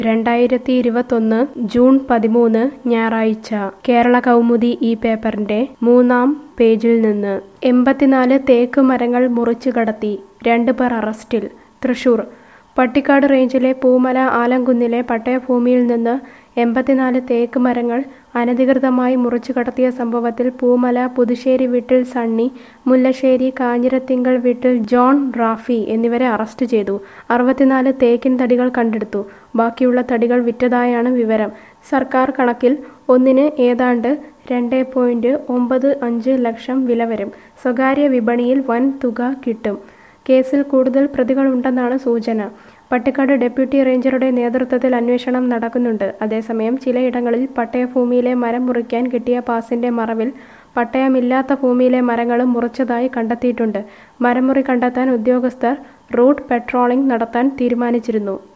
രണ്ടായിരത്തി ഇരുപത്തൊന്ന് ജൂൺ പതിമൂന്ന് ഞായറാഴ്ച കേരള കൗമുദി ഈ പേപ്പറിന്റെ മൂന്നാം പേജിൽ നിന്ന് എൺപത്തിനാല് തേക്ക് മരങ്ങൾ മുറിച്ചു കടത്തി രണ്ടുപേർ അറസ്റ്റിൽ തൃശൂർ പട്ടിക്കാട് റേഞ്ചിലെ പൂമല ആലംകുന്നിലെ പട്ടയഭൂമിയിൽ നിന്ന് എൺപത്തിനാല് തേക്ക് മരങ്ങൾ അനധികൃതമായി മുറിച്ചു കടത്തിയ സംഭവത്തിൽ പൂമല പുതുശ്ശേരി വീട്ടിൽ സണ്ണി മുല്ലശ്ശേരി കാഞ്ഞിരത്തിങ്കൽ വീട്ടിൽ ജോൺ റാഫി എന്നിവരെ അറസ്റ്റ് ചെയ്തു അറുപത്തിനാല് തേക്കിൻ തടികൾ കണ്ടെടുത്തു ബാക്കിയുള്ള തടികൾ വിറ്റതായാണ് വിവരം സർക്കാർ കണക്കിൽ ഒന്നിന് ഏതാണ്ട് രണ്ട് പോയിന്റ് ഒമ്പത് അഞ്ച് ലക്ഷം വില വരും സ്വകാര്യ വിപണിയിൽ വൻ തുക കിട്ടും കേസിൽ കൂടുതൽ പ്രതികളുണ്ടെന്നാണ് സൂചന പട്ടിക്കാട് ഡെപ്യൂട്ടി റേഞ്ചറുടെ നേതൃത്വത്തിൽ അന്വേഷണം നടക്കുന്നുണ്ട് അതേസമയം ചിലയിടങ്ങളിൽ പട്ടയഭൂമിയിലെ മരം മുറിക്കാൻ കിട്ടിയ പാസിന്റെ മറവിൽ പട്ടയമില്ലാത്ത ഭൂമിയിലെ മരങ്ങളും മുറിച്ചതായി കണ്ടെത്തിയിട്ടുണ്ട് മരമുറി കണ്ടെത്താൻ ഉദ്യോഗസ്ഥർ റൂട്ട് പെട്രോളിംഗ് നടത്താൻ തീരുമാനിച്ചിരുന്നു